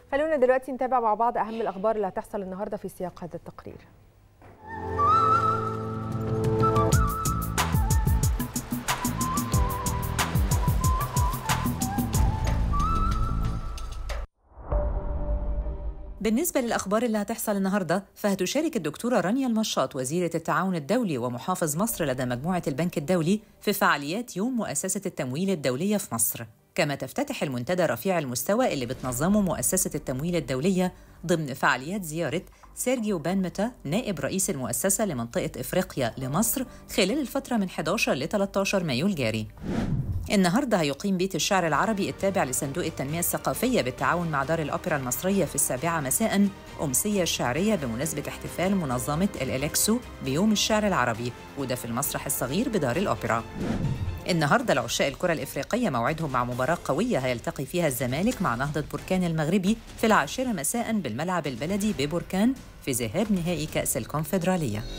خلونا دلوقتي نتابع مع بعض اهم الاخبار اللي هتحصل النهارده في سياق هذا التقرير بالنسبة للأخبار اللي هتحصل النهاردة فهتشارك الدكتورة رانيا المشاط وزيرة التعاون الدولي ومحافظ مصر لدى مجموعة البنك الدولي في فعاليات يوم مؤسسة التمويل الدولية في مصر كما تفتتح المنتدى رفيع المستوى اللي بتنظمه مؤسسة التمويل الدولية ضمن فعاليات زيارة سيرجيو بانمتا نائب رئيس المؤسسة لمنطقة إفريقيا لمصر خلال الفترة من 11 ل 13 مايو الجاري النهارده هيقيم بيت الشعر العربي التابع لصندوق التنمية الثقافية بالتعاون مع دار الأوبرا المصرية في السابعة مساء أمسية شعرية بمناسبة احتفال منظمة الإلكسو بيوم الشعر العربي وده في المسرح الصغير بدار الأوبرا النهارده العشاء الكرة الإفريقية موعدهم مع مباراة قوية هيلتقي فيها الزمالك مع نهضة بركان المغربي في العاشرة مساء بالملعب البلدي ببركان في ذهاب نهائي كأس الكونفدرالية